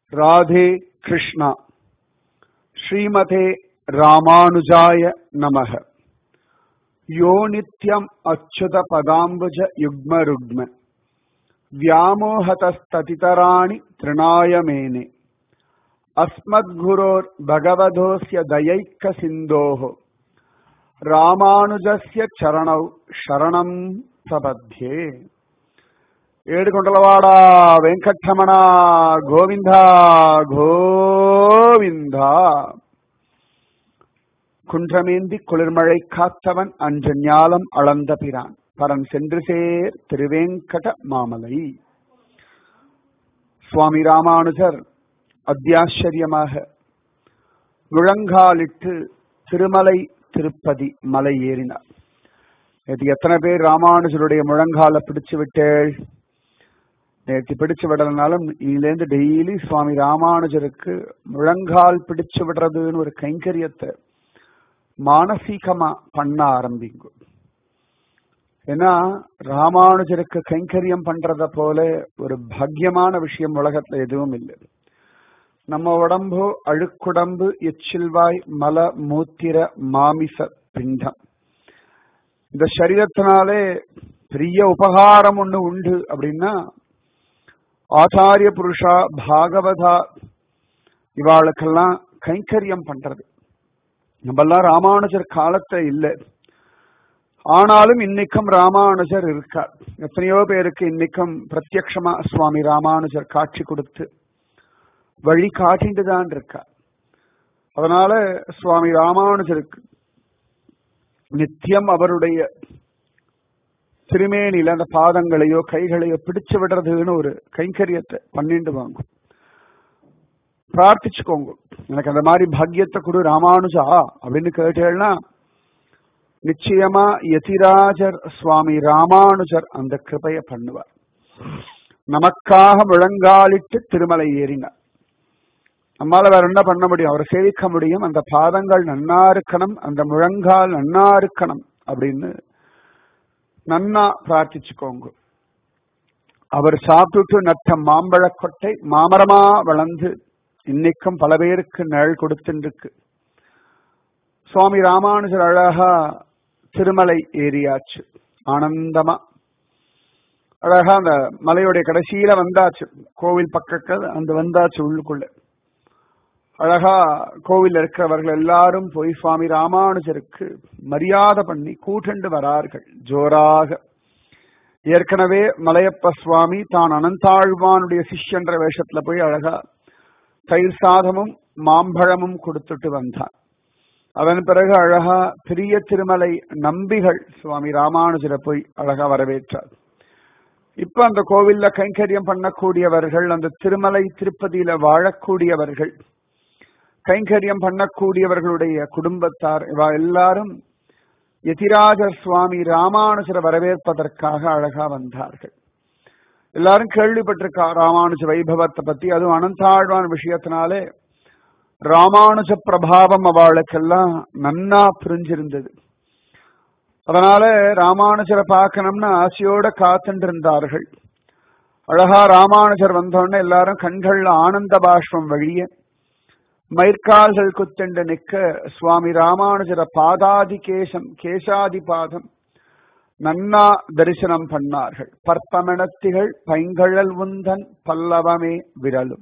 ராதே கிருஷ்ணா ஸ்ரீமதே ராமானுஜாய நமக யோ நித்யம் அச்சுத பதாம்புஜ யுக்ம ருக்ம व्यामोहतस्ततितराणि तृणाय मेने अस्मद्गुरोर्भगवधोऽस्य दयैकसिन्धोः ராமானுஜஸ்ய சரணௌ சரணம் பிரபத்யே ஏடு கொண்டலவாடா வெங்கட்ரமணா கோவிந்தா கோவிந்தா குன்றமேந்தி குளிர்மழை காத்தவன் அன்று ஞாலம் அளந்த பிரான் பரன் சென்று சேர் திருவேங்கட மாமலை சுவாமி ராமானுஜர் அத்தியாச்சரியமாக முழங்காலிட்டு திருமலை திருப்பதி மலை ஏறினார் நேற்று எத்தனை பேர் ராமானுஜருடைய முழங்கால பிடிச்சு விட்டேள் நேற்று பிடிச்சு விடலனாலும் இதுலேருந்து டெய்லி சுவாமி ராமானுஜருக்கு முழங்கால் பிடிச்சு விடுறதுன்னு ஒரு கைங்கரியத்தை மானசீகமா பண்ண ஆரம்பிங்க ஏன்னா ராமானுஜருக்கு கைங்கரியம் பண்றத போல ஒரு பாக்கியமான விஷயம் உலகத்துல எதுவும் இல்லை நம்ம உடம்பு அழுக்குடம்பு எச்சில்வாய் மல மூத்திர மாமிச பிண்டம் இந்த சரீரத்தினாலே பெரிய உபகாரம் ஒண்ணு உண்டு அப்படின்னா ஆச்சாரிய புருஷா பாகவதா இவாளுக்கெல்லாம் கைங்கரியம் பண்றது நம்மெல்லாம் ராமானுஜர் காலத்துல இல்லை ஆனாலும் இன்னைக்கும் ராமானுஜர் இருக்கார் எத்தனையோ பேருக்கு இன்னைக்கும் பிரத்யக்ஷமா சுவாமி ராமானுஜர் காட்சி கொடுத்து வழி காட்டிட்டு தான் இருக்கார் அதனால சுவாமி ராமானுஜருக்கு நித்தியம் அவருடைய திருமேனில அந்த பாதங்களையோ கைகளையோ பிடிச்சு விடுறதுன்னு ஒரு கைங்கரியத்தை பண்ணிட்டு வாங்கும் பிரார்த்திச்சுக்கோங்க எனக்கு அந்த மாதிரி பாக்கியத்தை கொடு ராமானுஜா அப்படின்னு கேட்டேன்னா நிச்சயமா யதிராஜர் சுவாமி ராமானுஜர் அந்த கிருபைய பண்ணுவார் நமக்காக முழங்காலிட்டு திருமலை ஏறினார் நம்மால வேற என்ன பண்ண முடியும் அவரை சேவிக்க முடியும் அந்த பாதங்கள் நன்னா இருக்கணும் அந்த முழங்கால் நன்னா இருக்கணும் அப்படின்னு நன்னா பிரார்த்திச்சுக்கோங்க அவர் சாப்பிட்டுட்டு நட்ட மாம்பழக்கொட்டை மாமரமா வளர்ந்து இன்னைக்கும் பல பேருக்கு நிழல் கொடுத்துருக்கு சுவாமி ராமானுஜர் அழகா திருமலை ஏரியாச்சு ஆனந்தமா அழகா அந்த மலையுடைய கடைசியில வந்தாச்சு கோவில் பக்கத்தில் அந்த வந்தாச்சு உள்ளுக்குள்ள அழகா கோவில் இருக்கிறவர்கள் எல்லாரும் போய் சுவாமி ராமானுஜருக்கு மரியாதை பண்ணி கூட்டண்டு வரார்கள் ஜோராக ஏற்கனவே மலையப்ப சுவாமி தான் அனந்தாழ்வானுடைய சிஷ்யன்ற வேஷத்துல போய் அழகா தயிர் சாதமும் மாம்பழமும் கொடுத்துட்டு வந்தான் அதன் பிறகு அழகா பெரிய திருமலை நம்பிகள் சுவாமி ராமானுஜரை போய் அழகா வரவேற்றார் இப்ப அந்த கோவில்ல கைங்கரியம் பண்ணக்கூடியவர்கள் அந்த திருமலை திருப்பதியில வாழக்கூடியவர்கள் கைங்கரியம் பண்ணக்கூடியவர்களுடைய குடும்பத்தார் இவா எல்லாரும் எதிராஜர் சுவாமி ராமானுஜரை வரவேற்பதற்காக அழகா வந்தார்கள் எல்லாரும் கேள்விப்பட்டிருக்கா ராமானுஜ வைபவத்தை பத்தி அதுவும் அனந்தாழ்வான விஷயத்தினாலே ராமானுஜ பிரபாவம் அவளுக்கெல்லாம் நன்னா புரிஞ்சிருந்தது அதனால ராமானுஜரை பார்க்கணும்னு ஆசையோட காத்துட்டு இருந்தார்கள் அழகா ராமானுஜர் வந்தோடனே எல்லாரும் கண்கள்ல ஆனந்த பாஷ்பம் வழிய மயிர்கால்கள் குத்தெண்டு நிற்க சுவாமி ராமானுஜர பாதாதி கேசம் கேசாதி பாதம் நன்னா தரிசனம் பண்ணார்கள் பற்பமணத்திகள் பைங்கழல் உந்தன் பல்லவமே விரலும்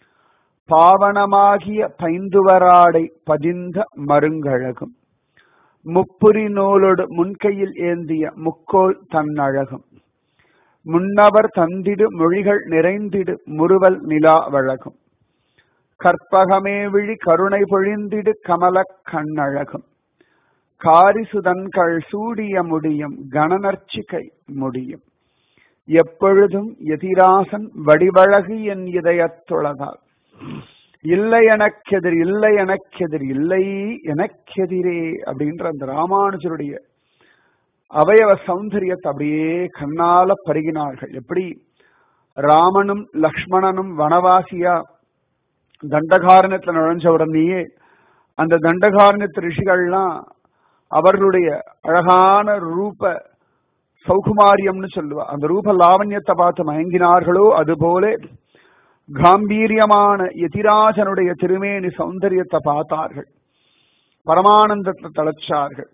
பாவனமாகிய பைந்துவராடை பதிந்த மருங்கழகும் முப்புரி நூலோடு முன்கையில் ஏந்திய முக்கோல் தன்னழகும் முன்னவர் தந்திடு மொழிகள் நிறைந்திடு முறுவல் நிலா வழகும் கற்பகமே விழி கருணை பொழிந்திடு கமல கண்ணழகும் காரிசுதன்கள் சூடிய முடியும் கணநர்ச்சிகை முடியும் எப்பொழுதும் எதிராசன் வடிவழகு என் இதயத்துளதால் இல்லை எனக்கெதிர் இல்லை எனக்கெதிர் இல்லை எனக்கெதிரே அப்படின்ற அந்த ராமானுஜருடைய அவயவ சௌந்தரியத்தை அப்படியே கண்ணால பருகினார்கள் எப்படி ராமனும் லக்ஷ்மணனும் வனவாசியா தண்டகாரணத்துல நுழைஞ்ச உடனேயே அந்த தண்டகாரணத்து ரிஷிகள்லாம் அவர்களுடைய அழகான ரூப சௌகுமாரியம்னு சொல்லுவா அந்த ரூப லாவண்யத்தை பார்த்து மயங்கினார்களோ அதுபோல காம்பீரியமான எதிராஜனுடைய திருமேனி சௌந்தரியத்தை பார்த்தார்கள் பரமானந்தத்தை தளச்சார்கள்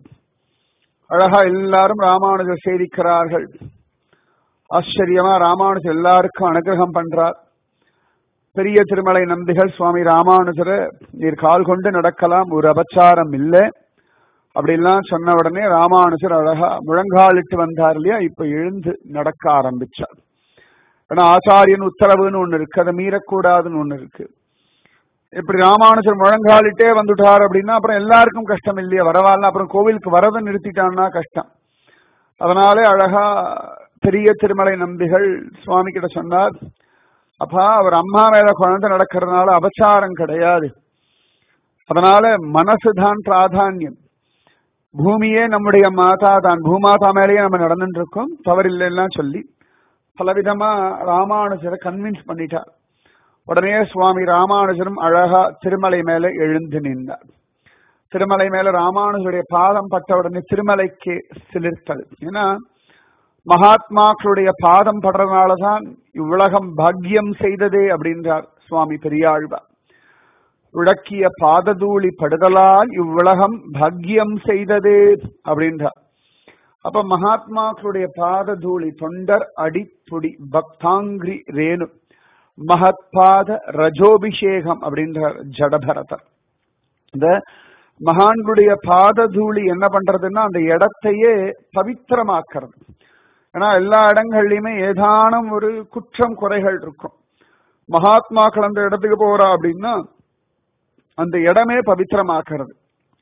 அழகா எல்லாரும் ராமானுஜர் சேவிக்கிறார்கள் ஆச்சரியமா ராமானுஜர் எல்லாருக்கும் அனுகிரகம் பண்றார் பெரிய திருமலை நம்பிகள் சுவாமி ராமானுஜரை நீர் கால் கொண்டு நடக்கலாம் ஒரு அபச்சாரம் இல்லை அப்படிலாம் சொன்ன உடனே ராமானுஜர் அழகா முழங்காலிட்டு வந்தார் இல்லையா இப்ப எழுந்து நடக்க ஆரம்பிச்சார் ஏன்னா ஆச்சாரியன் உத்தரவுன்னு ஒண்ணு இருக்கு அதை மீறக்கூடாதுன்னு ஒண்ணு இருக்கு இப்படி ராமானுஜர் முழங்காலிட்டே வந்துட்டார் அப்படின்னா அப்புறம் எல்லாருக்கும் கஷ்டம் இல்லையா வரவால அப்புறம் கோவிலுக்கு வரதை நிறுத்திட்டான்னா கஷ்டம் அதனாலே அழகா பெரிய திருமலை நம்பிகள் சுவாமி கிட்ட சொன்னார் அப்பா அவர் அம்மா மேல குழந்தை நடக்கிறதுனால அபச்சாரம் கிடையாது அதனால மனசுதான் பிராதானியம் பூமியே நம்முடைய மாதா தான் பூமாதா மேலேயே நம்ம நடந்துட்டு இருக்கோம் தவறில்லைலாம் சொல்லி பலவிதமா ராமானுஜரை கன்வின்ஸ் பண்ணிட்டார் உடனே சுவாமி ராமானுஜரும் அழகா திருமலை மேல எழுந்து நின்றார் திருமலை மேல ராமானுஜருடைய பாதம் பட்ட உடனே திருமலைக்கு சிலிர்த்தது ஏன்னா மகாத்மாக்களுடைய பாதம் படுறதுனாலதான் இவ்வுலகம் பாக்கியம் செய்ததே அப்படின்றார் சுவாமி பெரியாழ்வார் விளக்கிய பாததூளி படுதலால் இவ்வுலகம் பாக்கியம் செய்ததே அப்படின்றார் அப்ப மகாத்மாக்களுடைய பாததூளி தொண்டர் அடிப்புடி பக்தாங்கிரி ரேணு மகத்பாத ரஜோபிஷேகம் அப்படின்றார் ஜடபரதர் இந்த மகான்களுடைய பாததூளி என்ன பண்றதுன்னா அந்த இடத்தையே பவித்திரமாக்குறது ஏன்னா எல்லா இடங்கள்லயுமே ஏதானும் ஒரு குற்றம் குறைகள் இருக்கும் மகாத்மாக்கள் அந்த இடத்துக்கு போறா அப்படின்னா அந்த இடமே பவித்திரமாக்குறது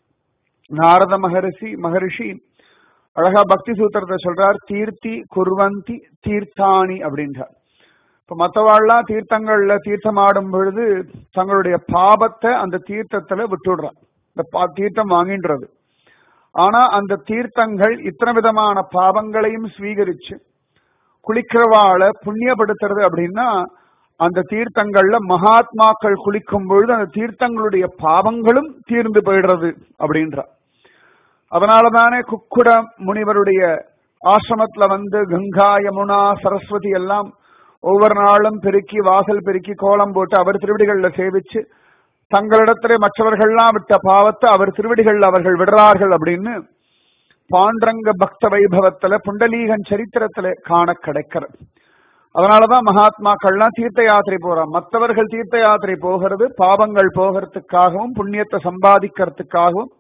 நாரத மகரிஷி மகரிஷி அழகா பக்தி சூத்திரத்தை சொல்றார் தீர்த்தி குர்வந்தி தீர்த்தாணி அப்படின்றார் இப்ப மத்தவாள்லாம் தீர்த்தங்கள்ல தீர்த்தமாடும் பொழுது தங்களுடைய பாபத்தை அந்த தீர்த்தத்துல விட்டுடுறான் இந்த தீர்த்தம் வாங்கின்றது ஆனா அந்த தீர்த்தங்கள் இத்தனை விதமான பாவங்களையும் ஸ்வீகரிச்சு குளிக்கிறவாளை புண்ணியப்படுத்துறது அப்படின்னா அந்த தீர்த்தங்கள்ல மகாத்மாக்கள் குளிக்கும் பொழுது அந்த தீர்த்தங்களுடைய பாவங்களும் தீர்ந்து போயிடுறது அப்படின்ற அதனாலதானே குக்குட முனிவருடைய ஆசிரமத்துல வந்து கங்கா யமுனா சரஸ்வதி எல்லாம் ஒவ்வொரு நாளும் பெருக்கி வாசல் பெருக்கி கோலம் போட்டு அவர் திருவடிகள்ல சேவிச்சு தங்களிடத்திலே மற்றவர்கள்லாம் விட்ட பாவத்தை அவர் திருவடிகள் அவர்கள் விடுறார்கள் அப்படின்னு பாண்டரங்க பக்த வைபவத்துல புண்டலீகன் சரித்திரத்துல காண கிடைக்கிறது அதனாலதான் மகாத்மாக்கள்லாம் தீர்த்த யாத்திரை போறான் மற்றவர்கள் தீர்த்த யாத்திரை போகிறது பாவங்கள் போகிறதுக்காகவும் புண்ணியத்தை சம்பாதிக்கிறதுக்காகவும்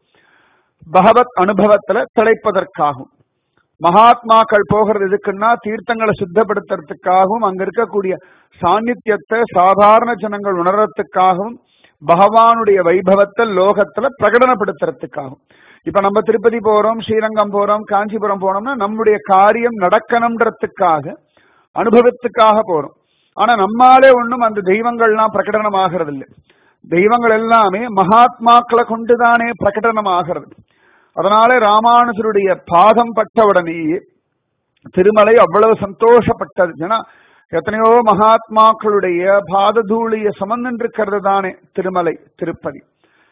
பகவத் அனுபவத்துல திளைப்பதற்காகவும் மகாத்மாக்கள் போகிறது எதுக்குன்னா தீர்த்தங்களை சுத்தப்படுத்துறதுக்காகவும் அங்க இருக்கக்கூடிய சாநித்தியத்தை சாதாரண ஜனங்கள் உணர்றதுக்காகவும் பகவானுடைய வைபவத்தை லோகத்துல பிரகடனப்படுத்துறதுக்காகும் இப்ப நம்ம திருப்பதி போறோம் ஸ்ரீரங்கம் போறோம் காஞ்சிபுரம் போனோம்னா நம்முடைய காரியம் நடக்கணும்ன்றதுக்காக அனுபவத்துக்காக போறோம் ஆனா நம்மாலே ஒண்ணும் அந்த தெய்வங்கள்லாம் பிரகடனமாகிறது இல்லை தெய்வங்கள் எல்லாமே மகாத்மாக்களை கொண்டுதானே பிரகடனமாகிறது அதனாலே ராமானுஜருடைய பாதம் பட்ட உடனேயே திருமலை அவ்வளவு சந்தோஷப்பட்டது ஏன்னா எத்தனையோ மகாத்மாக்களுடைய பாததூளிய சமந்திருக்கிறது தானே திருமலை திருப்பதி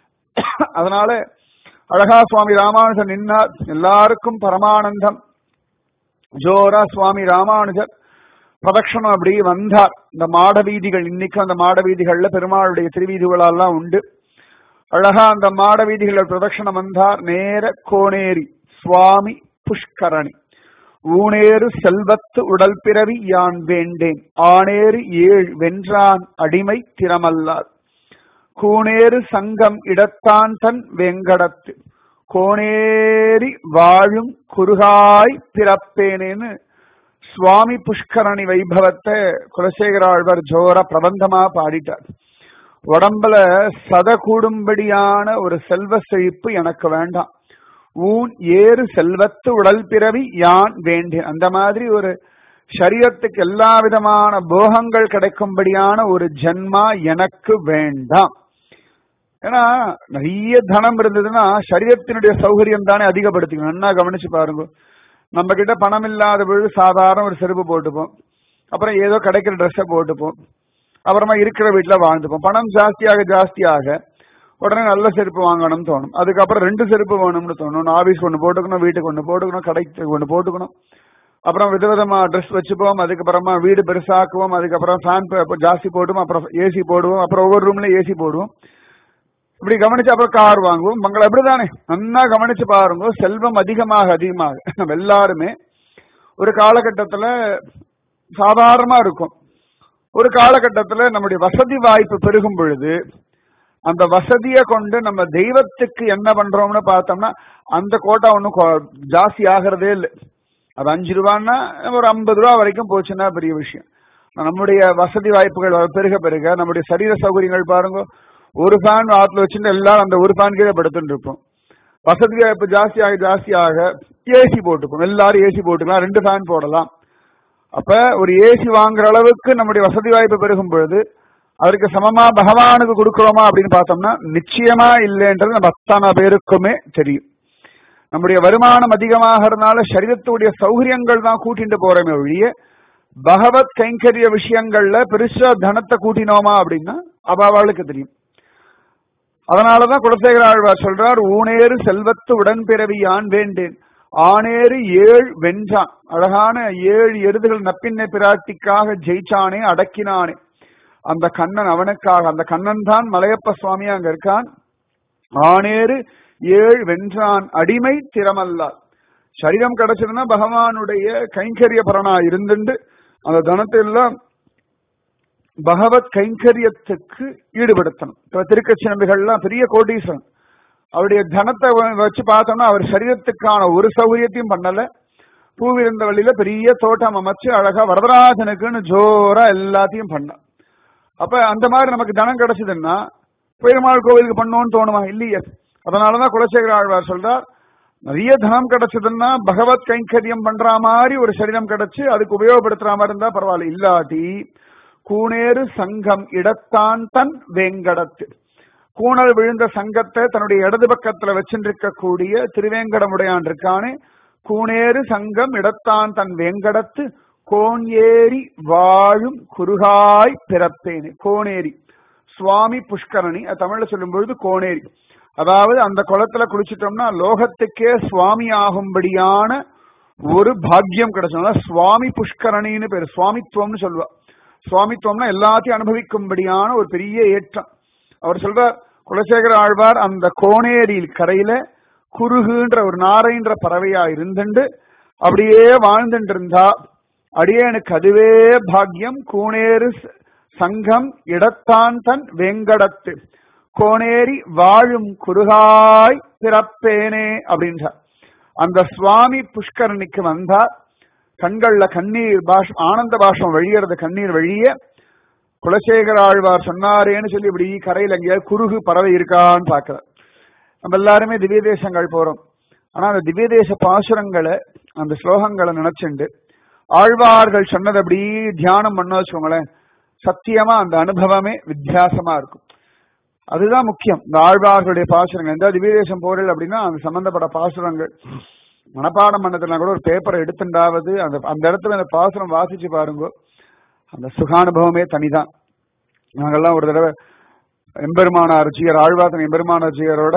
அதனால அழகா சுவாமி ராமானுஜர் நின்னார் எல்லாருக்கும் பரமானந்தம் ஜோரா சுவாமி ராமானுஜர் பிரதட்சணம் அப்படி வந்தார் இந்த மாட வீதிகள் இன்னைக்கும் அந்த மாட வீதிகள்ல பெருமாளுடைய திருவீதிகளெல்லாம் உண்டு அழகா அந்த மாட வீதிகள பிரதட்சணம் வந்தார் நேர கோனேரி சுவாமி புஷ்கரணி ஊனேறு செல்வத்து உடல் பிறவி யான் வேண்டேன் ஆனேறு ஏழ் வென்றான் அடிமை திறமல்லார் கூனேறு சங்கம் இடத்தான் தன் வெங்கடத்து கோனேரி வாழும் குருகாய் பிறப்பேனேன்னு சுவாமி புஷ்கரணி வைபவத்தை குலசேகராழ்வர் ஜோர பிரபந்தமா பாடிட்டார் உடம்புல சத கூடும்படியான ஒரு செல்வ செழிப்பு எனக்கு வேண்டாம் ஊன் ஏறு செல்வத்து உடல் பிறவி யான் வேண்டேன் அந்த மாதிரி ஒரு சரீரத்துக்கு எல்லா விதமான போகங்கள் கிடைக்கும்படியான ஒரு ஜென்மா எனக்கு வேண்டாம் ஏன்னா நிறைய தனம் இருந்ததுன்னா சரீரத்தினுடைய சௌகரியம் தானே அதிகப்படுத்திக்கணும் என்ன கவனிச்சு பாருங்க நம்ம கிட்ட பணம் இல்லாத பொழுது சாதாரண ஒரு செருப்பு போட்டுப்போம் அப்புறம் ஏதோ கிடைக்கிற ட்ரெஸ்ஸை போட்டுப்போம் அப்புறமா இருக்கிற வீட்டில் வாழ்ந்துப்போம் பணம் ஜாஸ்தியாக ஜாஸ்தியாக உடனே நல்ல செருப்பு வாங்கணும்னு தோணும் அதுக்கப்புறம் ரெண்டு செருப்பு வேணும்னு தோணும் ஒன்று ஆஃபீஸ் ஒன்று போட்டுக்கணும் வீட்டுக்கு ஒன்று போட்டுக்கணும் கடைக்கு ஒன்று போட்டுக்கணும் அப்புறம் விதவிதமா ட்ரெஸ் வச்சுப்போம் அதுக்கப்புறமா வீடு பெருசாக்குவோம் அதுக்கப்புறம் ஃபேன் ஜாஸ்தி போடுவோம் அப்புறம் ஏசி போடுவோம் அப்புறம் ஒவ்வொரு ரூம்ல ஏசி போடுவோம் இப்படி கவனிச்சு அப்புறம் கார் வாங்குவோம் மங்கள அப்படிதானே நன்னா கவனிச்சு பாருங்க செல்வம் அதிகமாக அதிகமாக நம்ம எல்லாருமே ஒரு காலகட்டத்துல சாதாரணமா இருக்கும் ஒரு காலகட்டத்துல நம்முடைய வசதி வாய்ப்பு பெருகும் பொழுது அந்த வசதியை கொண்டு நம்ம தெய்வத்துக்கு என்ன பண்றோம்னு பார்த்தோம்னா அந்த கோட்டா ஒன்றும் ஜாஸ்தி ஆகிறதே இல்லை அது அஞ்சு ரூபான்னா ஒரு ஐம்பது ரூபா வரைக்கும் போச்சுன்னா பெரிய விஷயம் நம்முடைய வசதி வாய்ப்புகள் பெருக பெருக நம்முடைய சரீர சௌகரியங்கள் பாருங்க ஒரு ஃபேன் ஆத்துல வச்சுட்டு எல்லாரும் அந்த ஒரு ஃபேன் கீழே படுத்துட்டு இருப்போம் வசதி வாய்ப்பு ஜாஸ்தியாக ஜாஸ்தியாக ஏசி போட்டுப்போம் எல்லாரும் ஏசி போட்டுக்கலாம் ரெண்டு ஃபேன் போடலாம் அப்ப ஒரு ஏசி வாங்குற அளவுக்கு நம்முடைய வசதி வாய்ப்பு பெருகும் பொழுது அதற்கு சமமா பகவானுக்கு கொடுக்கிறோமா அப்படின்னு பார்த்தோம்னா நிச்சயமா இல்லைன்றது நம்ம அத்தனை பேருக்குமே தெரியும் நம்முடைய வருமானம் அதிகமாகிறதுனால சரீரத்துடைய சௌகரியங்கள் தான் கூட்டிட்டு போறோமே ஒழிய பகவத் கைங்கரிய விஷயங்கள்ல பெருசா தனத்தை கூட்டினோமா அப்படின்னா அவளுக்கு தெரியும் அதனாலதான் குலசேகர ஆழ்வார் சொல்றார் ஊனேறு செல்வத்து உடன்பிறவி யான் வேண்டேன் ஆனேறு ஏழ் வென்றான் அழகான ஏழு எருதுகள் நப்பின்னை பிராட்டிக்காக ஜெயிச்சானே அடக்கினானே அந்த கண்ணன் அவனுக்காக அந்த கண்ணன் தான் மலையப்ப சுவாமி அங்க இருக்கான் ஆனேறு ஏழ் வென்றான் அடிமை திறமல்லால் சரீரம் கிடைச்சதுன்னா பகவானுடைய கைங்கரிய பரனா இருந்துட்டு அந்த தனத்தை எல்லாம் பகவத் கைங்கரியத்துக்கு ஈடுபடுத்தணும் இப்ப திருக்கட்சி நம்பிகள்லாம் பெரிய கோடீஸ்வரன் அவருடைய தனத்தை வச்சு பார்த்தோம்னா அவர் சரீரத்துக்கான ஒரு சௌகரியத்தையும் பண்ணல பூவிருந்த வழியில பெரிய தோட்டம் அமைச்சு அழகா வரதராஜனுக்குன்னு ஜோரா எல்லாத்தையும் பண்ண அப்ப அந்த மாதிரி நமக்கு தனம் கிடைச்சதுன்னா பெருமாள் கோவிலுக்கு பண்ணோம்னு தோணுமா இல்லையே அதனாலதான் குலசேகர ஆழ்வார் சொல்றார் நிறைய தனம் கிடைச்சதுன்னா பகவத் கைங்கரியம் பண்ற மாதிரி ஒரு சரீரம் கிடைச்சு அதுக்கு உபயோகப்படுத்துற மாதிரி இருந்தா பரவாயில்ல இல்லாட்டி கூணேறு சங்கம் இடத்தான் தன் வேங்கடத்து கூணல் விழுந்த சங்கத்தை தன்னுடைய இடது பக்கத்துல வச்சிருக்கக்கூடிய திருவேங்கடமுடையான் இருக்கானே கூணேறு சங்கம் இடத்தான் தன் வேங்கடத்து கோன் ஏறி வாழும் குருகாய் பிறப்பேனே கோனேரி சுவாமி புஷ்கரணி தமிழ்ல சொல்லும் பொழுது கோனேரி அதாவது அந்த குளத்துல குளிச்சிட்டோம்னா லோகத்துக்கே சுவாமி ஆகும்படியான ஒரு பாக்கியம் கிடைச்சோம் சுவாமி புஷ்கரணின்னு பேரு சுவாமித்துவம்னு சொல்லுவா சுவாமித்துவம்னா எல்லாத்தையும் அனுபவிக்கும்படியான ஒரு பெரிய ஏற்றம் அவர் சொல்றார் குலசேகர ஆழ்வார் அந்த கோனேரியில் கரையில குருகுன்ற ஒரு நாரைன்ற பறவையா இருந்துண்டு அப்படியே வாழ்ந்துட்டு இருந்தா அடியேனுக்கு அதுவே பாக்கியம் கூணேறு சங்கம் இடத்தான் தன் வேங்கடத்து கோனேரி வாழும் குருகாய் பிறப்பேனே அப்படின்றார் அந்த சுவாமி புஷ்கரணிக்கு வந்தா கண்கள்ல கண்ணீர் பாஷ் ஆனந்த பாஷம் வழியறது கண்ணீர் வழிய குலசேகர ஆழ்வார் சொன்னாரேன்னு சொல்லி இப்படி கரையில் எங்கேயாவது குறுகு பறவை இருக்கான்னு பாக்குற நம்ம எல்லாருமே திவ்ய தேசங்கள் போறோம் ஆனா அந்த திவ்ய தேச பாசுரங்களை அந்த ஸ்லோகங்களை நினைச்சுண்டு ஆழ்வார்கள் சொன்னது அப்படி தியானம் பண்ண வச்சுக்கோங்களேன் சத்தியமா அந்த அனுபவமே வித்தியாசமா இருக்கும் அதுதான் முக்கியம் இந்த ஆழ்வார்களுடைய பாசுரங்கள் எந்த திவ்ய தேசம் போறல் அப்படின்னா அந்த சம்பந்தப்பட்ட பாசுரங்கள் மனப்பாடம் பண்ணதுனா கூட ஒரு பேப்பரை எடுத்துட்டாவது அந்த அந்த இடத்துல அந்த பாசுரம் வாசிச்சு பாருங்க அந்த சுகானுபவமே தனிதான் நாங்கெல்லாம் ஒரு தடவை எம்பெருமானார் ஜியர் ஆழ்வாசன் எம்பெருமானார் ஜியரோட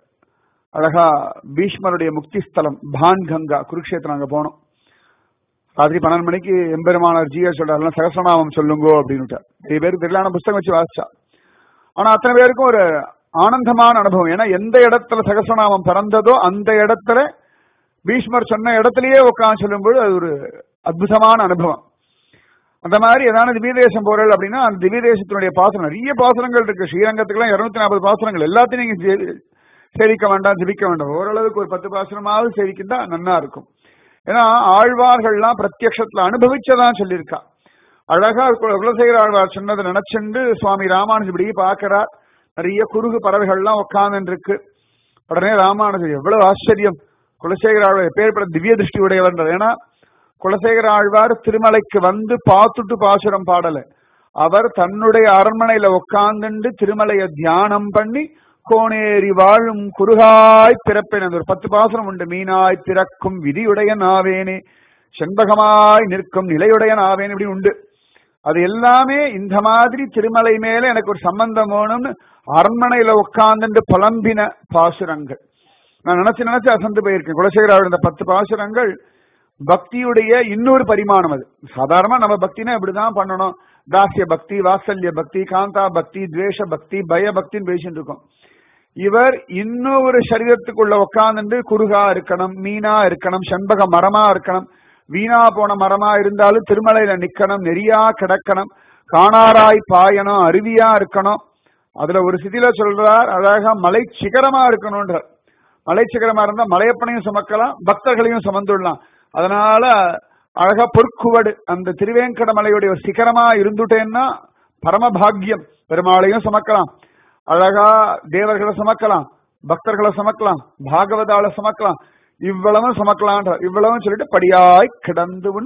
அழகா பீஷ்மருடைய முக்தி ஸ்தலம் பான் கங்கா குருக்ஷேத்திரம் அங்க போனோம் ராத்திரி பன்னெண்டு மணிக்கு எம்பெருமானார் ஜியர் சொல்றாரு சகசநாமம் சொல்லுங்கோ அப்படின்னு நிறைய பேருக்கு தெரியலான புஸ்தகம் வச்சு வாசிச்சா ஆனா அத்தனை பேருக்கும் ஒரு ஆனந்தமான அனுபவம் ஏன்னா எந்த இடத்துல சகசநாமம் பிறந்ததோ அந்த இடத்துல பீஷ்மர் சொன்ன இடத்துலயே உட்காந்து சொல்லும்போது அது ஒரு அற்புதமான அனுபவம் அந்த மாதிரி ஏதாவது திவ்ய தேசம் போறல் அப்படின்னா அந்த திவ்ய தேசத்தினுடைய பாசனம் நிறைய பாசனங்கள் இருக்கு ஸ்ரீரங்கத்துக்குலாம் இருநூத்தி நாற்பது பாசனங்கள் எல்லாத்தையும் நீங்க சேவிக்க வேண்டாம் ஜிபிக்க வேண்டாம் ஓரளவுக்கு ஒரு பத்து பாசனமாவது சேவிக்கிட்டா நன்னா இருக்கும் ஏன்னா ஆழ்வார்கள்லாம் பிரத்யக்ஷத்துல அனுபவிச்சதான் சொல்லியிருக்கா அழகா குலசேகர ஆழ்வார் சொன்னதை நினைச்சுண்டு சுவாமி ராமானுஜ் இப்படி பாக்குறார் நிறைய குறுகு பறவைகள்லாம் உட்கார்ந்து இருக்கு உடனே ராமானுஜர் எவ்வளவு ஆச்சரியம் குலசேகர ஆழ்வார் எப்பேற்பட்ட திவ்ய திருஷ்டி உடையவர் ஏன்னா குலசேகர ஆழ்வார் திருமலைக்கு வந்து பார்த்துட்டு பாசுரம் பாடல அவர் தன்னுடைய அரண்மனையில உட்கார்ந்துண்டு திருமலைய தியானம் பண்ணி கோணேறி வாழும் குறுகாய் பிறப்பேன் அந்த ஒரு பத்து பாசுரம் உண்டு மீனாய் பிறக்கும் விதியுடைய நாவேனே செண்பகமாய் நிற்கும் நிலையுடைய நாவேன் இப்படி உண்டு அது எல்லாமே இந்த மாதிரி திருமலை மேல எனக்கு ஒரு சம்பந்தம் வேணும்னு அரண்மனையில உட்கார்ந்துட்டு புலம்பின பாசுரங்கள் நான் நினைச்சு நினைச்சு அசந்து போயிருக்கேன் குலசேகராவோட இந்த பத்து பாசுரங்கள் பக்தியுடைய இன்னொரு பரிமாணம் அது சாதாரணமா நம்ம பக்தினா இப்படிதான் பண்ணணும் தாசிய பக்தி வாத்சல்ய பக்தி காந்தா பக்தி துவேஷ பக்தி பய பக்தின்னு பேசிட்டு இருக்கோம் இவர் இன்னொரு சரீரத்துக்குள்ள உட்கார்ந்து குறுகா இருக்கணும் மீனா இருக்கணும் செண்பக மரமா இருக்கணும் வீணா போன மரமா இருந்தாலும் திருமலையில நிக்கணும் நெறியா கிடக்கணும் காணாராய் பாயணும் அருவியா இருக்கணும் அதுல ஒரு சிதில சொல்றார் அழகா மலை சிகரமா இருக்கணும்ன்றார் மலை சிகரமா இருந்தா மலையப்பனையும் சுமக்கலாம் பக்தர்களையும் சுமந்துடலாம் அதனால அழகா பொற்குவடு அந்த திருவேங்கட மலையுடைய சிகரமா இருந்துட்டேன்னா பரமபாகியம் பெருமாளையும் சுமக்கலாம் அழகா தேவர்களை சுமக்கலாம் பக்தர்களை சுமக்கலாம் பாகவதால சுமக்கலாம் இவ்வளவும் சுமக்கலான்ற இவ்வளவும் சொல்லிட்டு படியாய் கிடந்து உன்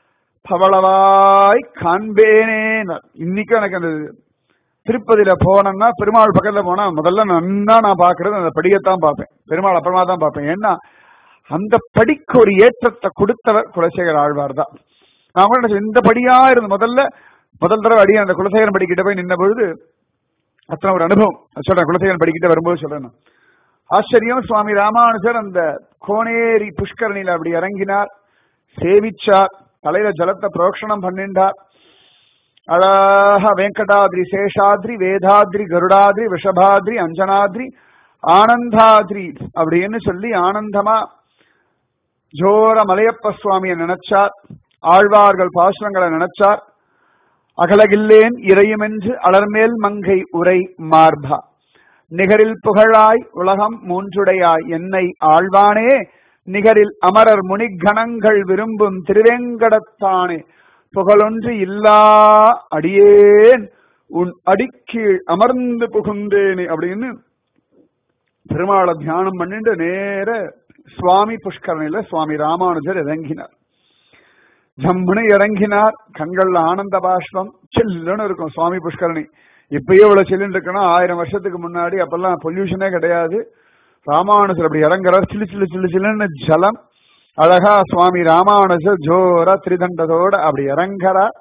பவளவாய் காண்பேனே இன்னைக்கு எனக்கு அந்த திருப்பதியில போனேன்னா பெருமாள் பக்கத்துல போனா முதல்ல நன்னா நான் பாக்குறது அந்த படியத்தான் பார்ப்பேன் பெருமாள் அப்புறமா தான் பார்ப்பேன் ஏன்னா அந்த படிக்கு ஒரு ஏற்றத்தை கொடுத்தவர் குலசேகர் ஆழ்வார் தான் நான் கூட நினைச்சேன், இந்த படியா இருந்து முதல்ல முதல் தடவை அடி அந்த குலசேகரன் படிக்கிட்ட போய் நின்ன பொழுது அத்தனை ஒரு அனுபவம் அது சொல்றேன் குலசேகரன் படிக்கிட்ட வரும்போது சொல்றேன் நான். ஆச்சரியம் சுவாமி ராமானுஜர் அந்த கோனேரி புஷ்கரணியில அப்படி இறங்கினார் சேவிச்சார் தலையில ஜலத்தை புரோக்ஷணம் பண்ணிண்டார் அழகா வெங்கடாத்ரி சேஷாத்ரி வேதாத்ரி கருடாத்ரி விஷபாத்ரி அஞ்சனாத்ரி ஆனந்தாத்ரி அப்படின்னு சொல்லி ஆனந்தமா ஜோர மலையப்ப சுவாமியை நினைச்சார் ஆழ்வார்கள் பாசுரங்களை நினைச்சார் அகலகில்லேன் இறையுமென்று அலர்மேல் மங்கை உரை மார்பா நிகரில் புகழாய் உலகம் மூன்றுடையாய் என்னை ஆழ்வானே நிகரில் அமரர் முனிகணங்கள் விரும்பும் திருவேங்கடத்தானே புகழொன்று இல்லா அடியேன் உன் அடிக்கீழ் அமர்ந்து புகுந்தேனே அப்படின்னு பெருமாளை தியானம் பண்ணிட்டு நேர சுவாமி புஷ்கரணியில சுவாமி ராமானுஜர் இறங்கினார் ஜம்முன்னு இறங்கினார் கண்கள்ல ஆனந்த பாஷ்பம் சில்லுன்னு இருக்கும் சுவாமி புஷ்கரணி இப்பயே இவ்வளவு சில்லுன்னு இருக்குன்னா ஆயிரம் வருஷத்துக்கு முன்னாடி அப்பெல்லாம் பொல்யூஷனே கிடையாது ராமானுஜர் அப்படி இறங்குறார் சில்லு சில்லு சில்லு சில்லுன்னு ஜலம் அழகா சுவாமி ராமானுஜர் ஜோரா திரிதண்டத்தோட அப்படி இறங்குறார்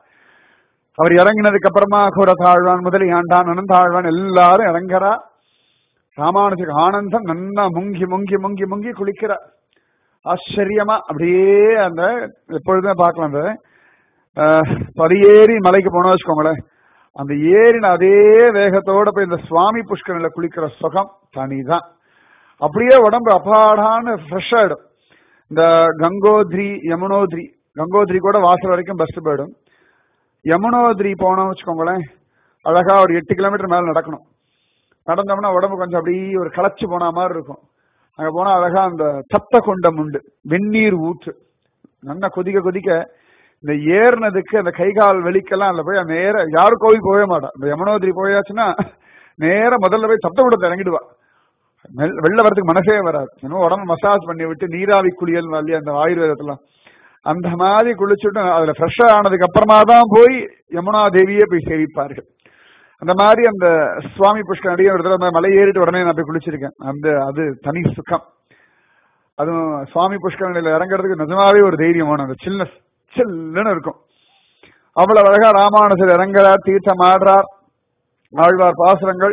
அவர் இறங்கினதுக்கு அப்புறமா குர தாழ்வான் முதலி ஆண்டான் அனந்தாழ்வான் எல்லாரும் இறங்குறா ராமானுஜருக்கு ஆனந்தம் நன்னா முங்கி முங்கி முங்கி முங்கி குளிக்கிறார் ஆச்சரியமா அப்படியே அந்த எப்பொழுதுமே பார்க்கலாம் அந்த அஹ், படியேறி மலைக்கு போனோம் வச்சுக்கோங்களேன் அந்த ஏறின அதே வேகத்தோட போய் இந்த சுவாமி புஷ்கரில குளிக்கிற சுகம் தனிதான் அப்படியே உடம்பு அப்பாடான்னு ஃப்ரெஷ் ஆயிடும் இந்த கங்கோத்ரி யமுனோத்ரி கங்கோத்ரி கூட வாசல் வரைக்கும் பஸ் போயிடும் யமுனோத்ரி போனோம் வச்சுக்கோங்களேன் அழகா ஒரு எட்டு கிலோமீட்டர் மேல நடக்கணும் நடந்தோம்னா உடம்பு கொஞ்சம் அப்படியே ஒரு களைச்சு போன மாதிரி இருக்கும் அங்க போனா அழகா அந்த தப்த குண்டம் உண்டு வெந்நீர் ஊற்று நல்லா கொதிக்க கொதிக்க இந்த ஏறினதுக்கு அந்த கை கால் வெளிக்கெல்லாம் அதுல போய் நேர யாரும் கோவில் போகவே மாட்டான் இந்த யமுனோத்ரி போயாச்சுன்னா நேர முதல்ல போய் சப்த குண்டத்தை இறங்கிடுவா மெல்- வெளில வரதுக்கு மனசே வராது இன்னும் உடம்பு மசாஜ் பண்ணி விட்டு நீராவி குளியல் இல்லையா அந்த ஆயுர்வேதத்துல அந்த மாதிரி குளிச்சுட்டு அதுல ஃப்ரெஷ்ஷா ஆனதுக்கு அப்புறமா தான் போய் யமுனா தேவியே போய் சேவிப்பார்கள் அந்த மாதிரி அந்த சுவாமி புஷ்கர் அடியே ஒரு தடவை மலை ஏறிட்டு உடனே நான் போய் குளிச்சிருக்கேன் அந்த அது தனி சுகம் அதுவும் சுவாமி புஷ்கரணில இறங்குறதுக்கு நிஜமாவே ஒரு தைரியம் வேணும் அந்த சில்னஸ் சில்லுன்னு இருக்கும் அவ்வளவு அழகா ராமானுஜர் இறங்குறார் தீர்த்தம் ஆடுறார் ஆழ்வார் பாசுரங்கள்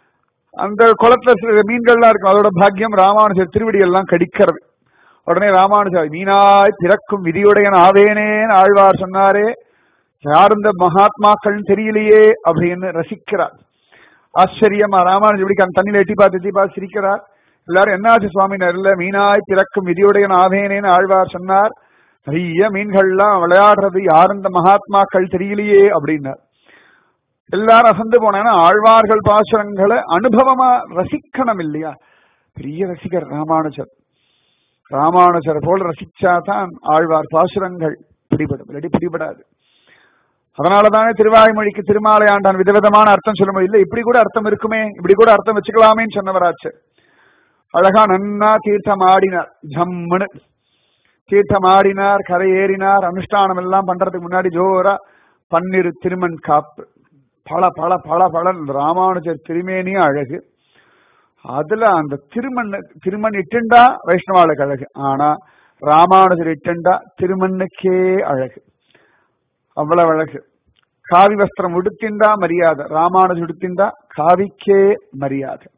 அந்த குளத்துல சில மீன்கள்லாம் இருக்கும் அதோட பாக்கியம் ராமானுஜர் திருவடி எல்லாம் கடிக்கிறது உடனே ராமானுஜர் மீனாய் பிறக்கும் விதியுடையன் ஆவேனேன்னு ஆழ்வார் சொன்னாரே யார் இந்த மகாத்மாக்கள் தெரியலையே அப்படின்னு ரசிக்கிறார் ஆச்சரியமா ராமானுஜர் இப்படி அந்த தண்ணியில எட்டி பார்த்து எட்டி பார்த்து சிரிக்கிறார் எல்லாரும் என்னாச்சு சுவாமி இல்ல மீனாய் பிறக்கும் விதியுடையன் ஆவேனேன்னு ஆழ்வார் சொன்னார் நிறைய மீன்கள்லாம் விளையாடுறது யார் இந்த மகாத்மாக்கள் தெரியலையே அப்படின்னார் எல்லாரும் அசந்து போனா ஆழ்வார்கள் பாசுரங்களை அனுபவமா ரசிக்கணும் இல்லையா பெரிய ரசிகர் ராமானுஜர் ராமானுஜர் போல் ரசிச்சாதான் ஆழ்வார் பாசுரங்கள் பிடிபடும் இல்லாட்டி பிடிபடாது அதனாலதானே திருவாய்மொழிக்கு திருமாலை ஆண்டான் விதவிதமான அர்த்தம் சொல்ல முடியல இப்படி கூட அர்த்தம் இருக்குமே இப்படி கூட அர்த்தம் வச்சுக்கலாமேன்னு சொன்னவராச்சு அழகா நன்னா தீர்த்தம் ஆடினார் ஜம்முன்னு தீர்த்தம் ஆடினார் கரை ஏறினார் அனுஷ்டானம் எல்லாம் பண்றதுக்கு முன்னாடி ஜோரா பன்னிரு திருமண் காப்பு பல பல பல பல ராமானுஜர் திருமேனியும் அழகு அதுல அந்த திருமண் திருமண் இட்டுண்டா வைஷ்ணவாளுக்கு அழகு ஆனா ராமானுஜர் இட்டுண்டா திருமண்ணுக்கே அழகு அவ்வளவு அழகு காவி வஸ்திரம் உடுத்திண்டா மரியாதை ராமானுஜர் உடுத்திண்டா காவிக்கே மரியாதை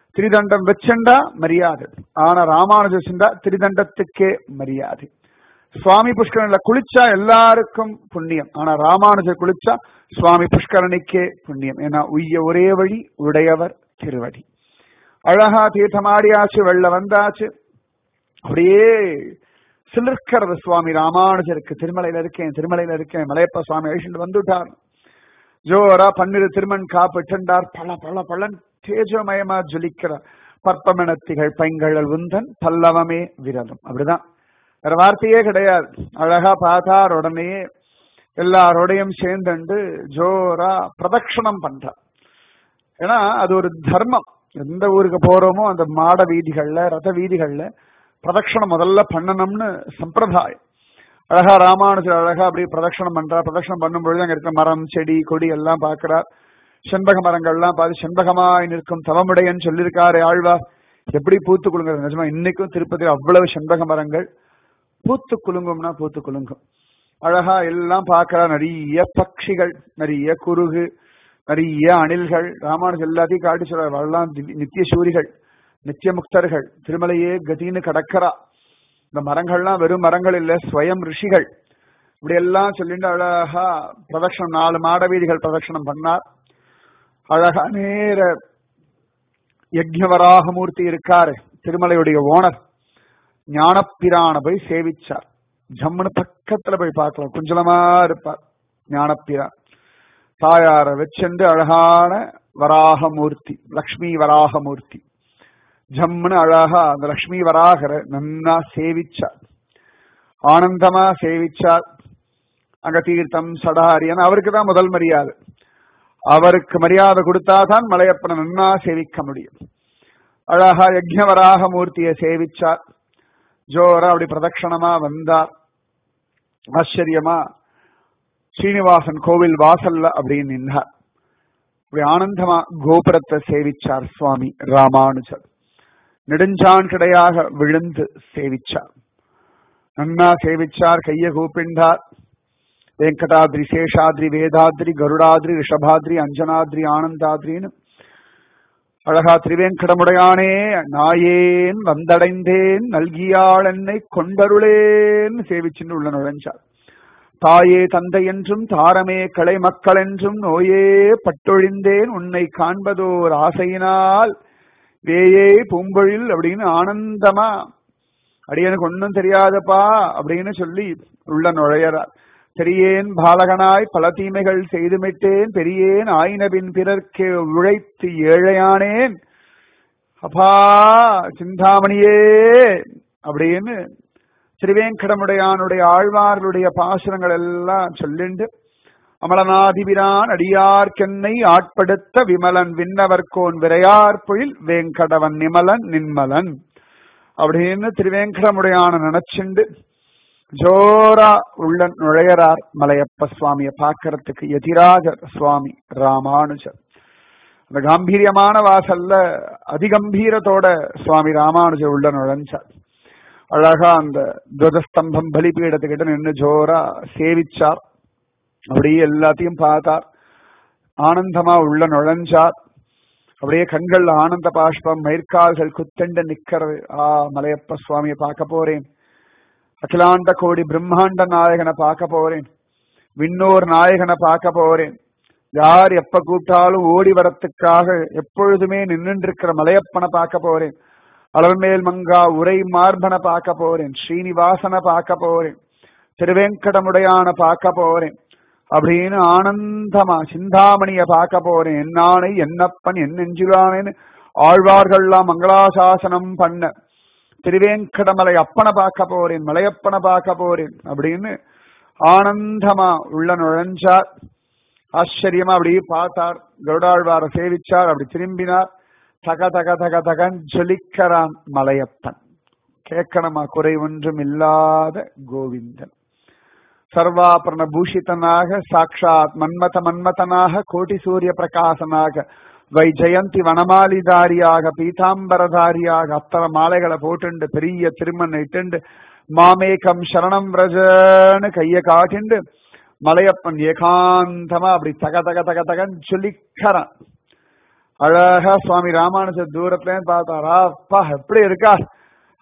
திரிதண்டம் வச்சுண்டா மரியாதை ஆனா ராமானுஜர் சென்றா திரிதண்டத்துக்கே மரியாதை சுவாமி புஷ்கரனில குளிச்சா எல்லாருக்கும் புண்ணியம் ஆனா ராமானுஜர் குளிச்சா சுவாமி புஷ்கரனுக்கே புண்ணியம் ஏன்னா உய்ய ஒரே வழி உடையவர் திருவடி அழகா தீர்த்தமாடியாச்சு வெள்ள வந்தாச்சு அப்படியே சிலிர்க்கிறது சுவாமி ராமானுஜருக்கு திருமலையில இருக்கேன் திருமலையில இருக்கேன் மலையப்ப சுவாமி அழிச்சுட்டு வந்துட்டார் ஜோரா பன்னிரு திருமண் காப்பிட்டார் பல பல பலன் தேஜமயமா ஜொலிக்கிற பற்பமெனத்திகள் பைங்கழல் உந்தன் பல்லவமே விரலும் அப்படிதான் வேற வார்த்தையே கிடையாது அழகா பார்த்தார் உடனே எல்லாரோடையும் சேர்ந்துண்டு ஜோரா பிரதட்சணம் பண்றார் ஏன்னா அது ஒரு தர்மம் எந்த ஊருக்கு போறோமோ அந்த மாட வீதிகள்ல ரத வீதிகள்ல பிரதட்சணம் முதல்ல பண்ணணும்னு சம்பிரதாயம் அழகா ராமானுஜர் அழகா அப்படியே பிரதட்சணம் பண்றார் பிரதட்சணம் பண்ணும்பொழுது அங்க இருக்க மரம் செடி கொடி எல்லாம் பார்க்கிறார் செண்பக மரங்கள்லாம் பார்த்து செண்பகமாய் நிற்கும் தவமுடையன்னு சொல்லியிருக்காரு ஆழ்வார் எப்படி பூத்து குலுங்குறது நிஜமா இன்னைக்கும் திருப்பதியில் அவ்வளவு செண்பக மரங்கள் பூத்து குலுங்கும்னா பூத்து குலுங்கும் அழகா எல்லாம் பார்க்கறா நிறைய பட்சிகள் நிறைய குருகு நிறைய அணில்கள் ராமானுஜர் எல்லாத்தையும் காட்டி சொல்றார் வரலாம் நித்திய சூரிகள் நித்திய முக்தர்கள் திருமலையே கதின்னு கடக்கிறா இந்த மரங்கள்லாம் வெறும் மரங்கள் இல்ல ஸ்வயம் ரிஷிகள் இப்படி எல்லாம் சொல்லிட்டு அழகா பிரதட்சணம் நாலு மாட வீதிகள் பிரதட்சணம் பண்ணார் அழகா நேர யஜ்ஞவராகமூர்த்தி இருக்காரு திருமலையுடைய ஓனர் ஞானப்பிரான போய் சேவிச்சார் ஜம்முன்னு பக்கத்துல போய் பார்க்கலாம் குஞ்சலமா இருப்பார் ஞானப்பிரான் தாயார வச்சென்று அழகான வராகமூர்த்தி லக்ஷ்மி வராகமூர்த்தி ஜம்முன்னு அழகா அந்த லக்ஷ்மி வராகரை நன்னா சேவிச்சார் ஆனந்தமா சேவிச்சார் அங்க தீர்த்தம் சடாரியன் அவருக்கு தான் முதல் மரியாதை அவருக்கு மரியாதை கொடுத்தாதான் மலையப்பனை நன்னா சேவிக்க முடியும் அழகா யஜ்ஞவராக மூர்த்தியை சேவிச்சார் ஜோரா அப்படி பிரதட்சணமா வந்தார் ஆச்சரியமா ஸ்ரீனிவாசன் கோவில் வாசல்ல அப்படின்னு நின்றார் அப்படி ஆனந்தமா கோபுரத்தை சேவிச்சார் சுவாமி ராமானுஜர் நெடுஞ்சான் கிடையாக விழுந்து சேவிச்சார் நன்னா சேவிச்சார் கைய கூப்பிண்டார் வெங்கடாத்ரி சேஷாத்ரி வேதாத்ரி கருடாத்ரி ரிஷபாத்ரி அஞ்சனாத்ரி ஆனந்தாத்ரின்னு அழகா திரிவேங்கடமுடையானே நாயேன் வந்தடைந்தேன் நல்கியாள் என்னை கொண்டருளேன்னு சேவிச்சுன்னு உள்ள நுழைஞ்சார் தாயே தந்தை என்றும் தாரமே கலை மக்கள் என்றும் நோயே பட்டொழிந்தேன் உன்னை காண்பதோர் ஆசையினால் வேயே பூம்பொழில் அப்படின்னு ஆனந்தமா அடியனுக்கு ஒன்னும் தெரியாதப்பா அப்படின்னு சொல்லி உள்ள நுழையறார் பெரியேன் பாலகனாய் பல தீமைகள் செய்துமிட்டேன் பெரியேன் ஆயினபின் பிறர்க்கு உழைத்து ஏழையானேன் அப்பா சிந்தாமணியே அப்படின்னு திருவேங்கடமுடையானுடைய ஆழ்வார்களுடைய பாசுரங்கள் எல்லாம் சொல்லிண்டு அமலநாதிபிரான் அடியார்க்கென்னை ஆட்படுத்த விமலன் விண்ணவர்கோன் விரையார் பொழில் வேங்கடவன் நிமலன் நின்மலன் அப்படின்னு திருவேங்கடமுடையான நினைச்சுண்டு ஜோரா உள்ள நுழையறார் மலையப்ப சுவாமிய பாக்கிறதுக்கு எதிராஜர் சுவாமி ராமானுஜர் அந்த காம்பீரியமான வாசல்ல அதிகம்பீரத்தோட சுவாமி ராமானுஜர் உள்ள நுழைஞ்சார் அழகா அந்த துவதஸ்தம்பம் பலிபீடத்துக்கிட்ட நின்று ஜோரா சேவிச்சார் அப்படியே எல்லாத்தையும் பார்த்தார் ஆனந்தமா உள்ள நுழைஞ்சார் அப்படியே கண்கள் ஆனந்த பாஷ்பம் மயிர்கால்கள் குத்தண்டு நிக்கிறது ஆ மலையப்ப சுவாமியை பார்க்க போறேன் அகிலாண்ட கோடி பிரம்மாண்ட நாயகனை பார்க்க போறேன் விண்ணோர் நாயகனை பார்க்க போறேன் யார் எப்ப கூப்பிட்டாலும் ஓடி வரத்துக்காக எப்பொழுதுமே நின்று இருக்கிற மலையப்பனை பார்க்க போறேன் அளவுமேல் மங்கா உரை மார்பனை பார்க்க போறேன் ஸ்ரீனிவாசனை பார்க்க போறேன் திருவேங்கடமுடையான பார்க்க போறேன் அப்படின்னு ஆனந்தமா சிந்தாமணிய பார்க்க போறேன் என்னானை என்னப்பன் என் நெஞ்சிலானேன்னு ஆழ்வார்கள்லாம் மங்களாசாசனம் பண்ண திருவேங்கடமலை அப்பனை பார்க்க போறேன் மலையப்பனை பார்க்க போறேன் அப்படின்னு ஆனந்தமா உள்ள நுழைஞ்சார் ஆச்சரியமா அப்படியே பார்த்தார் கருடாழ்வார சேவிச்சார் அப்படி திரும்பினார் தக தக தக தகன் ஜொலிக்கிறான் மலையப்பன் கேட்கணுமா குறை ஒன்றும் இல்லாத கோவிந்தன் சர்வாபரண பூஷிதனாக சாட்சாத் மன்மத மன்மதனாக கோட்டி சூரிய பிரகாசனாக வை ஜெயந்தி வனமாலிதாரியாக பீதாம்பரதாரியாக அத்தனை மாலைகளை போட்டுண்டு பெரிய திருமண் இட்டுண்டு மாமேகம் சரணம் விரஜன்னு கைய காட்டிண்டு மலையப்பன் ஏகாந்தமா அப்படி தக தக தக தகன் சொல்லிக்கிறான் அழகா சுவாமி ராமானுஜர் தூரத்துல பார்த்தாரா அப்பா எப்படி இருக்கா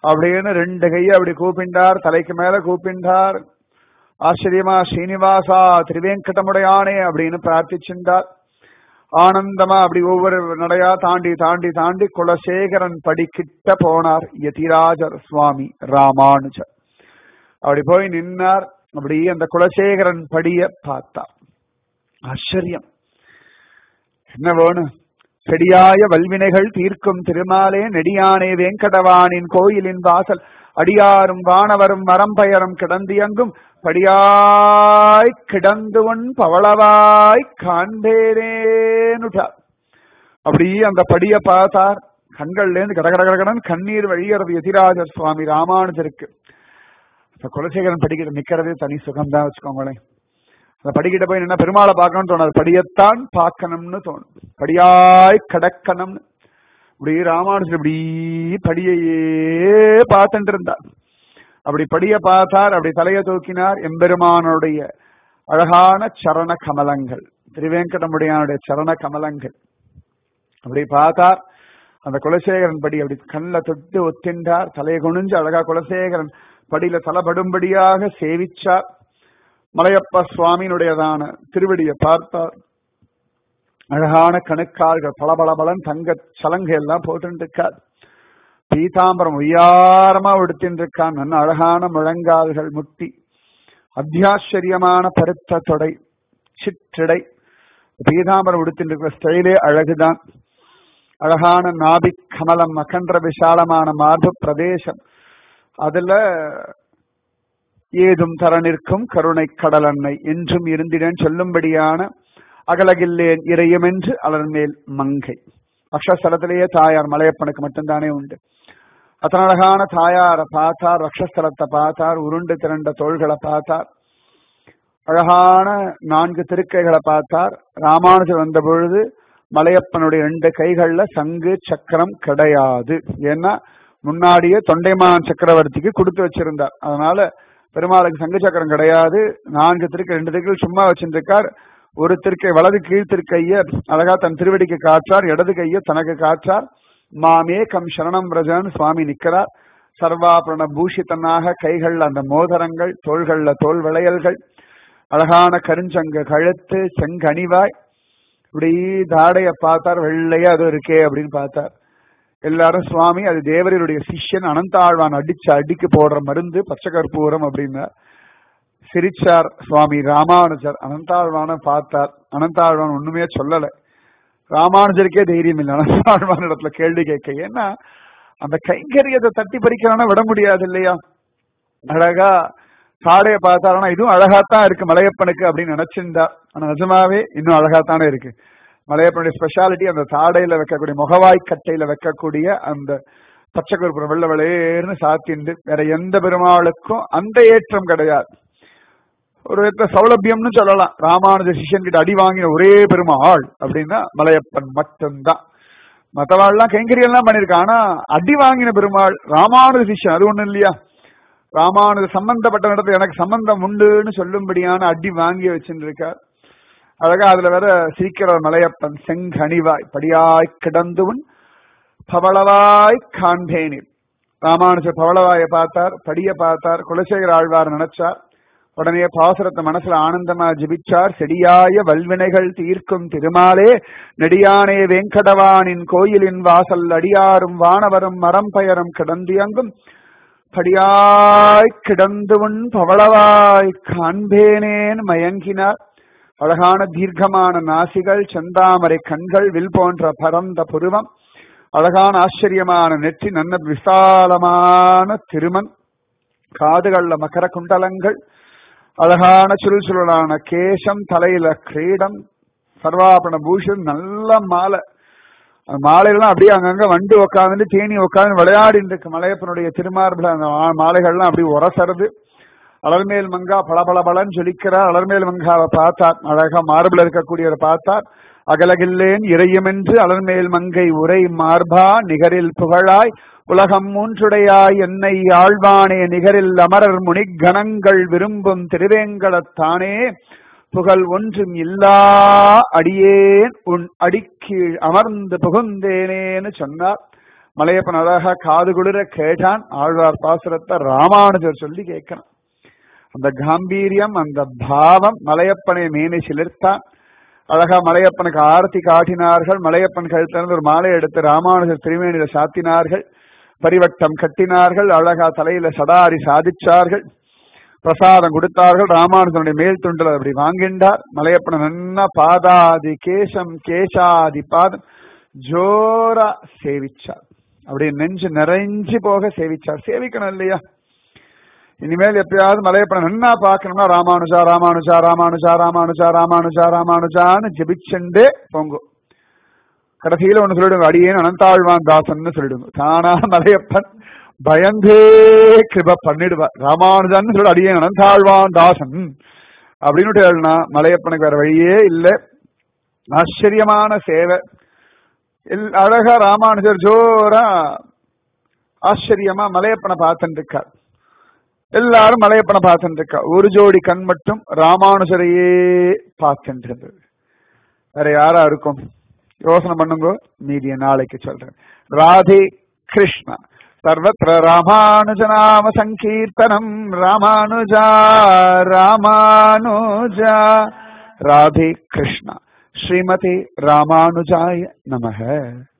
அப்படின்னு ரெண்டு கையை அப்படி கூப்பிண்டார் தலைக்கு மேல கூப்பிண்டார் ஆச்சரியமா ஸ்ரீனிவாசா திருவேங்கடமுடையானே அப்படின்னு பிரார்த்திச்சிருந்தார் ஆனந்தமா அப்படி ஒவ்வொரு நடையா தாண்டி தாண்டி தாண்டி குலசேகரன் படிக்கிட்ட போனார் யதிராஜர் சுவாமி ராமானுஜர் அப்படி போய் நின்னார் அப்படி அந்த குலசேகரன் படிய பார்த்தார் ஆச்சரியம் என்ன வேணும் செடியாய வல்வினைகள் தீர்க்கும் திருமாலே நெடியானே வேங்கடவானின் கோயிலின் வாசல் அடியாரும் வானவரும் மரம்பயரும் கிடந்தியங்கும் படியாய் கிடந்துவன் பவளவாய் காண்பேனேனுட்டார் அப்படி அந்த படிய பார்த்தார் கண்கள்ல இருந்து கட கட கடகடன் கண்ணீர் வழிகிறது எதிராஜர் சுவாமி ராமானுஜருக்கு இந்த குலசேகரன் படிக்கிற நிக்கிறதே தனி சுகம்தான் வச்சுக்கோங்களேன் அந்த படிக்கிட்ட போய் என்ன பெருமாளை பார்க்கணும்னு தோணாது படியத்தான் பார்க்கணும்னு தோணும் படியாய் கடக்கணும்னு இப்படி ராமானுஜர் இப்படி படியையே பார்த்துட்டு இருந்தார் அப்படி படிய பார்த்தார் அப்படி தலையை தூக்கினார் எம்பெருமானுடைய அழகான சரண கமலங்கள் திருவேங்கடமுடியானுடைய சரண கமலங்கள் அப்படி பார்த்தார் அந்த குலசேகரன் படி அப்படி கண்ணில் தொட்டு ஒத்தின்றார் தலையை குனிஞ்சு அழகா குலசேகரன் படியில தலைபடும்படியாக சேவிச்சார் மலையப்ப சுவாமியினுடையதான திருவடியை பார்த்தார் அழகான கணுக்கால்கள் பளபளபலன் தங்க சலங்கை எல்லாம் போட்டு இருக்கார் பீதாம்பரம் உயாரமா உடுத்தின்னு இருக்கான் நல்ல அழகான முழங்கால்கள் முட்டி அத்தியாச்சரியமான பருத்த தொடை சிற்றடை பீதாம்பரம் உடுத்தின்னு இருக்கிற ஸ்டைலே அழகுதான் அழகான நாபிக் கமலம் அகன்ற விசாலமான மார்பு பிரதேசம் அதுல ஏதும் தர நிற்கும் கருணை கடல் அன்னை என்றும் இருந்திடன் சொல்லும்படியான அகலகில்லேன் இறையும் என்று அலர் மேல் மங்கை அக்ஷஸ்தலத்திலேயே தாயார் மலையப்பனுக்கு மட்டும்தானே உண்டு அத்தனை அழகான தாயாரை பார்த்தார் ரக்ஷஸ்தலத்தை பார்த்தார் உருண்டு திரண்ட தோள்களை பார்த்தார் அழகான நான்கு திருக்கைகளை பார்த்தார் ராமானுஜர் வந்த பொழுது மலையப்பனுடைய ரெண்டு கைகள்ல சங்கு சக்கரம் கிடையாது ஏன்னா முன்னாடியே தொண்டைமான் சக்கரவர்த்திக்கு கொடுத்து வச்சிருந்தார் அதனால பெருமாளுக்கு சங்கு சக்கரம் கிடையாது நான்கு திருக்கை ரெண்டு திருக்கைகள் சும்மா வச்சிருக்கார் ஒரு திருக்கை வலது கீழ் திருக்கைய அழகா தன் திருவடிக்கு காற்றார் இடது கைய தனக்கு காற்றார் மாமே கம் சரணம் ரஜன் சுவாமி நிக்கிறார் சர்வாபரண பூஷிதனாக கைகள்ல அந்த மோதிரங்கள் தோள்கள்ல தோல் விளையல்கள் அழகான கருஞ்சங்க கழுத்து செங்கனிவாய் இப்படி தாடைய பார்த்தார் வெள்ளையா அது இருக்கே அப்படின்னு பார்த்தார் எல்லாரும் சுவாமி அது தேவரருடைய சிஷ்யன் அனந்தாழ்வான் அடிச்சு அடிக்கு போடுற மருந்து பச்சை கற்பூரம் அப்படின்னார் சிரிச்சார் சுவாமி ராமானுஜர் அனந்தாழ்வான பார்த்தார் அனந்தாழ்வான் ஒண்ணுமே சொல்லல ராமானுஜருக்கே தைரியம் இல்லை அனந்தாழ்வான் இடத்துல கேள்வி கேட்க ஏன்னா அந்த கைங்கரியத்தை தட்டி பறிக்கிறானா விட முடியாது இல்லையா அழகா சாடையை பார்த்தாருன்னா இதுவும் அழகாத்தான் இருக்கு மலையப்பனுக்கு அப்படின்னு நினைச்சிருந்தா ஆனா நிஜமாவே இன்னும் அழகாத்தானே இருக்கு மலையப்பனுடைய ஸ்பெஷாலிட்டி அந்த தாடையில வைக்கக்கூடிய முகவாய் கட்டையில வைக்கக்கூடிய அந்த பச்சை கருப்புறம் வெள்ள வெளையேர்னு சாத்திண்டு வேற எந்த பெருமாளுக்கும் அந்த ஏற்றம் கிடையாது ஒரு விதத்துல சௌலபியம்னு சொல்லலாம் ராமானுஜ சிஷ்யன் கிட்ட அடி வாங்கின ஒரே பெருமாள் அப்படின்னா மலையப்பன் மட்டும்தான் மத்தவாள்லாம் கைங்கரியெல்லாம் பண்ணிருக்கான் ஆனா அடி வாங்கின பெருமாள் ராமானுஜ சிஷ்யன் அது ஒண்ணும் இல்லையா ராமானுஜ சம்பந்தப்பட்ட இடத்துல எனக்கு சம்பந்தம் உண்டுன்னு சொல்லும்படியான அடி வாங்கி வச்சுட்டு இருக்கார் அழகா அதுல வேற சிரிக்கிற மலையப்பன் செங்கனிவாய் படியாய் கிடந்துவன் பவளவாய் காண்பேனில் ராமானுஜர் பவளவாயை பார்த்தார் படிய பார்த்தார் குலசேகர ஆழ்வார் நினைச்சார் உடனே பாசுரத்தை மனசுல ஆனந்தமா ஜிபிச்சார் செடியாய வல்வினைகள் தீர்க்கும் திருமாலே நெடியானே வெங்கடவானின் கோயிலின் வாசல் அடியாரும் வானவரும் மரம் பெயரும் கிடந்தியங்கும் படியாய் கிடந்துவன் பவளவாய் காண்பேனேன் மயங்கினார் அழகான தீர்க்கமான நாசிகள் செந்தாமரை கண்கள் வில் போன்ற பரந்த புருவம் அழகான ஆச்சரியமான நெற்றி நல்ல விசாலமான திருமன் காதுகள்ல மகர குண்டலங்கள் அழகான சுருள் சுருளான கேசம் தலையில கிரீடம் சர்வாபரண பூஷன் நல்ல மாலை அந்த மாலையெல்லாம் அப்படியே அங்கங்க வண்டு உட்காந்து தேனி உட்காந்து விளையாடிட்டு இருக்கு மலையப்பனுடைய திருமார்பில் அந்த மாலைகள்லாம் அப்படி உரசறது அலர்மேல் மங்கா பளபளபளன்னு ஜொலிக்கிறார் அலர்மேல் மங்காவை பார்த்தார் அழகா மார்பில் இருக்கக்கூடியவரை பார்த்தார் அகலகில்லேன் இறையுமென்று அலர்மேல் மங்கை உரை மார்பா நிகரில் புகழாய் உலகம் மூன்றுடையாய் என்னை ஆழ்வானே நிகரில் அமரர் முனிகணங்கள் விரும்பும் திருவேங்கடத்தானே புகழ் ஒன்றும் இல்லா அடியேன் உன் அடிக்கீழ் அமர்ந்து புகுந்தேனேன்னு சொன்னார் மலையப்பன் அழகா காது குளிர கேட்டான் ஆழ்வார் பாசுரத்தை ராமானுஜர் சொல்லி கேட்கிறான் அந்த காம்பீரியம் அந்த பாவம் மலையப்பனை மேனை சிலிர்த்தான் அழகா மலையப்பனுக்கு ஆரத்தி காட்டினார்கள் மலையப்பன் கழுத்திலிருந்து ஒரு மாலை எடுத்து ராமானுஜர் திருமேனியில சாத்தினார்கள் பரிவட்டம் கட்டினார்கள் அழகா தலையில சடாரி சாதிச்சார்கள் பிரசாதம் கொடுத்தார்கள் ராமானுஜனுடைய மேல் துண்டில் அப்படி வாங்கின்றார் மலையப்பன நன்னா பாதாதி கேசம் கேசாதி பாதம் ஜோரா சேவிச்சார் அப்படி நெஞ்சு நிறைஞ்சு போக சேவிச்சார் சேவிக்கணும் இல்லையா இனிமேல் எப்பயாவது மலையப்பன நன்னா பார்க்கணும்னா ராமானுஜா ராமானுஜா ராமானுஜா ராமானுஜா ராமானுஜா ராமானுஜான்னு ஜெபிச்சுண்டே போங்கும் கடைசியில ஒண்ணு சொல்லிடுங்க அடியேன் அனந்தாழ்வான் தாசன் சொல்லிடுங்க தானா மலையப்பன் பயந்தே கிருப பண்ணிடுவார் ராமானுஜன் சொல்லி அடியேன் அனந்தாழ்வான் தாசன் அப்படின்னு மலையப்பனுக்கு வேற வழியே இல்லை ஆச்சரியமான சேவை அழகா ராமானுஜர் ஜோரா ஆச்சரியமா மலையப்பனை பார்த்துட்டு இருக்கார் எல்லாரும் மலையப்பனை பார்த்துட்டு இருக்கா ஒரு ஜோடி கண் மட்டும் ராமானுஜரையே பார்த்துட்டு இருந்தது வேற யாரா இருக்கும் யோசனை பண்ணுங்க மீதிய நாளைக்கு சொல்றேன் ராதே கிருஷ்ணா சர்வத்திர ராமானுஜநாம சங்கீர்த்தனம் ராமானுஜா ராமானுஜா ராதே கிருஷ்ணா ஸ்ரீமதி ராமானுஜாய நமக